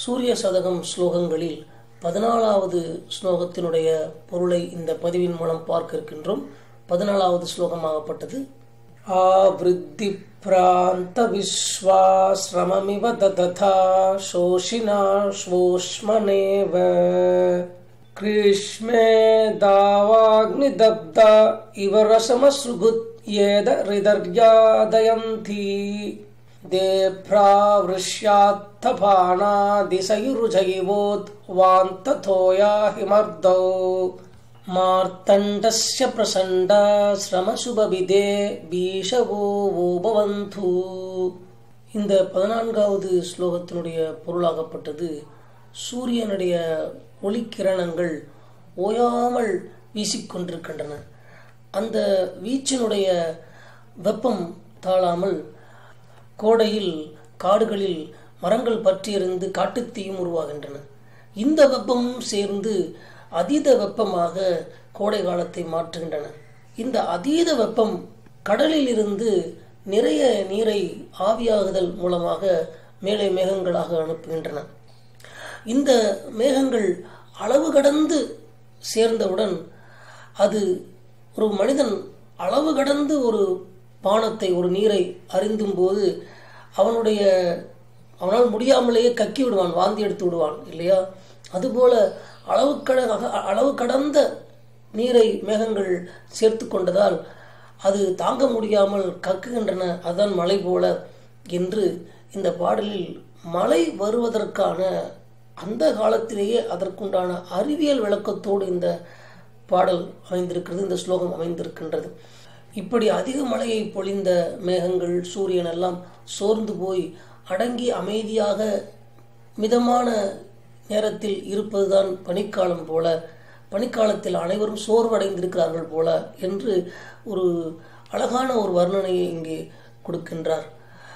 சூரிய சதகம் ஸ்லோகங்களில் பதினாலாவது ஸ்லோகத்தினுடைய பொருளை இந்த பதிவின் மூலம் பார்க்க இருக்கின்றோம் பதினாலாவது ஸ்லோகமாகப்பட்டது ஆவிருத்தி பிராந்த விஸ்வாசிரமமிவ ததா சோஷினா ஸ்வோஷ்மனேவ கிருஷ்மே தாவாக்னிதப்தா இவ ரசமசுகுத்யேத ரிதர்யாதயந்தி देभ्रावृष्यात्थपाणादिशयुरुजैवोत् वान्तथोया हिमर्दौ मार्तण्डस्य प्रसण्डा श्रमशुभविदे बीषवो वो பவந்து இந்த பதினான்காவது ஸ்லோகத்தினுடைய பொருளாகப்பட்டது சூரியனுடைய ஒளிக்கிரணங்கள் ஓயாமல் வீசிக்கொண்டிருக்கின்றன அந்த வீச்சினுடைய வெப்பம் தாழாமல் கோடையில் காடுகளில் மரங்கள் பற்றியிருந்து காட்டுத்தீயும் உருவாகின்றன இந்த வெப்பமும் சேர்ந்து அதீத வெப்பமாக கோடை காலத்தை மாற்றுகின்றன இந்த அதீத வெப்பம் கடலில் இருந்து நிறைய நீரை ஆவியாகுதல் மூலமாக மேலே மேகங்களாக அனுப்புகின்றன இந்த மேகங்கள் அளவு கடந்து சேர்ந்தவுடன் அது ஒரு மனிதன் அளவு கடந்து ஒரு பானத்தை ஒரு நீரை அறிந்தும் போது அவனுடைய அவனால் முடியாமலேயே கக்கி விடுவான் வாந்தி எடுத்து விடுவான் இல்லையா அதுபோல அளவு கட அளவு கடந்த நீரை மேகங்கள் சேர்த்து கொண்டதால் அது தாங்க முடியாமல் கக்குகின்றன அதுதான் மழை போல என்று இந்த பாடலில் மழை வருவதற்கான அந்த காலத்திலேயே அதற்குண்டான அறிவியல் விளக்கத்தோடு இந்த பாடல் அமைந்திருக்கிறது இந்த ஸ்லோகம் அமைந்திருக்கின்றது இப்படி அதிக மழையை பொழிந்த மேகங்கள் சூரியன் எல்லாம் சோர்ந்து போய் அடங்கி அமைதியாக மிதமான நேரத்தில் இருப்பதுதான் பனிக்காலம் போல பனிக்காலத்தில் அனைவரும் சோர்வடைந்திருக்கிறார்கள் போல என்று ஒரு அழகான ஒரு வர்ணனையை இங்கே கொடுக்கின்றார்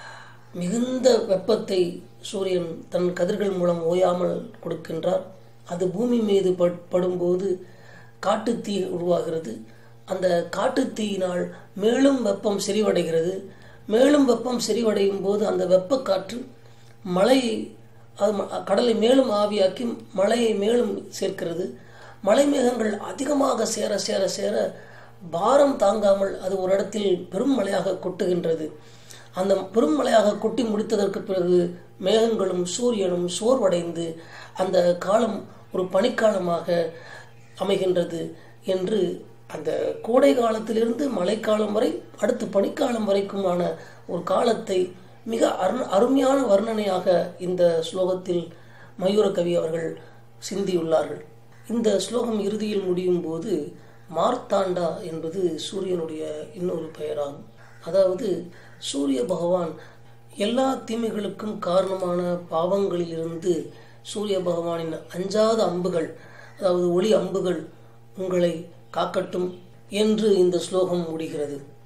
மிகுந்த வெப்பத்தை சூரியன் தன் கதிர்கள் மூலம் ஓயாமல் கொடுக்கின்றார் அது பூமி மீது படும்போது காட்டுத்தீ உருவாகிறது அந்த காட்டுத்தீயினால் மேலும் வெப்பம் செறிவடைகிறது மேலும் வெப்பம் செறிவடையும் போது அந்த வெப்பக்காற்று மழை அது கடலை மேலும் ஆவியாக்கி மழையை மேலும் சேர்க்கிறது மலை மேகங்கள் அதிகமாக சேர சேர சேர பாரம் தாங்காமல் அது ஒரு இடத்தில் பெரும் மழையாக கொட்டுகின்றது அந்த பெரும் மழையாக கொட்டி முடித்ததற்கு பிறகு மேகங்களும் சூரியனும் சோர்வடைந்து அந்த காலம் ஒரு பனிக்காலமாக அமைகின்றது என்று அந்த கோடை காலத்திலிருந்து மழைக்காலம் வரை அடுத்து பனிக்காலம் வரைக்குமான ஒரு காலத்தை மிக அரு அருமையான வர்ணனையாக இந்த ஸ்லோகத்தில் மயூரகவி அவர்கள் சிந்தியுள்ளார்கள் இந்த ஸ்லோகம் இறுதியில் முடியும் போது மார்த்தாண்டா என்பது சூரியனுடைய இன்னொரு பெயராகும் அதாவது சூரிய பகவான் எல்லா தீமைகளுக்கும் காரணமான பாவங்களிலிருந்து சூரிய பகவானின் அஞ்சாத அம்புகள் அதாவது ஒளி அம்புகள் உங்களை காக்கட்டும் என்று இந்த ஸ்லோகம் முடிகிறது